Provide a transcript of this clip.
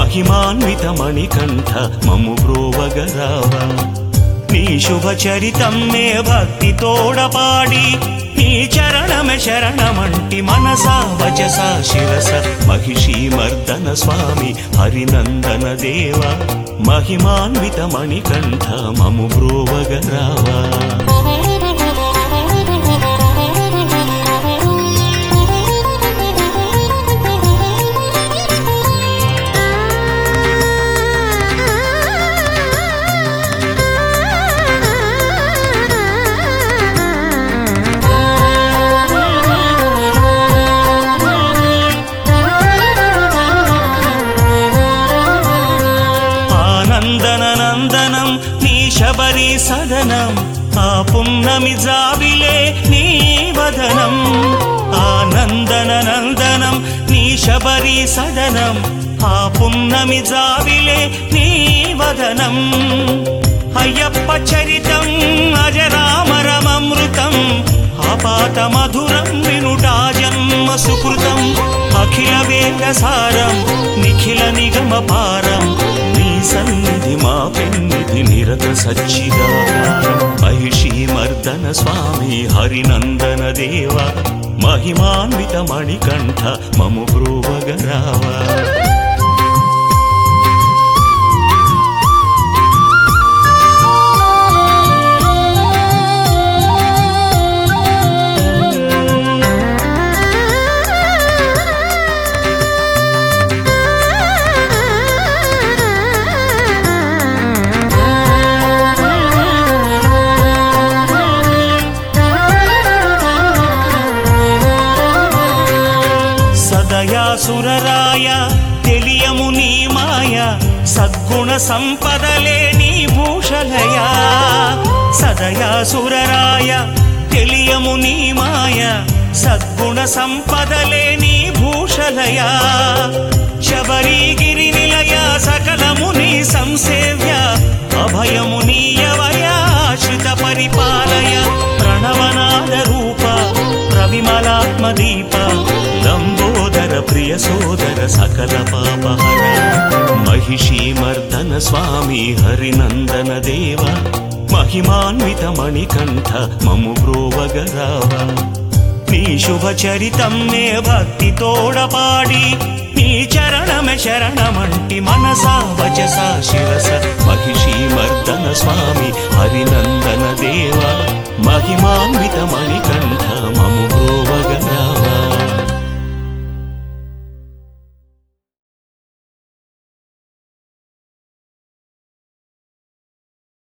మహిమాన్విత మణికంఠ మము బ్రోవగరావా నీ శుభ చరితం మే భక్తి తోడపాడి నీ చరణమే శరణమంటి మనసా వచస శిరస మహిషీ మర్దన స్వామి హరినందన దేవ మహిమాన్విత మణికంఠ మము బ్రోవగరావా ఆనందన నందనం నీ శబరి సదనం ఆ పున్నమి జాబిలే నీ వదనం ఆనందన నందనం నీ శబరి సదనం ఆ పున్నమి జాబిలే నీ వదనం అయ్యప్ప చరితం అజరామరమమృతం ఆపాత మధురం వినుటా జన్మ సుకృతం అఖిల వేద సారం నిఖిల నిగమ పారం నీ సన్నిధి మా పెన్నిధి నిరత సచ్చిదాకారం మహిషీ మర్దన స్వామి హరినందన దేవ మహిమాన్విత మణికంఠ మము బ్రువగరావా సదయాసురరాయ తెలియము నీ మాయ సద్గుణ సంపదలే నీ భూషలయ సదయాసురరాయ తెలియము నీ మాయ సద్గుణ సంపదలే నీ భూషలయ శబరిగిరి నిలయ సకలము నీ సంసేవ్య అభయము నీయవయాశ్రిత పరిపాలయ ప్రణవనాద రూప ప్రవిమలాత్మదీప లంబోదర ప్రియ సోదర సకల పాపహర మహిషీ మర్దన స్వామి హరినందన దేవ మహిమాన్విత మణికంఠ మము బ్రోవగరావా నీ శుభ చరితం నే భక్తి తోడపాడి నీ చరణమే శరణమంటి మనసా వచస శిరస మహిషీ మర్దన స్వామి హరినందన దేవ మహిమాన్విత మణి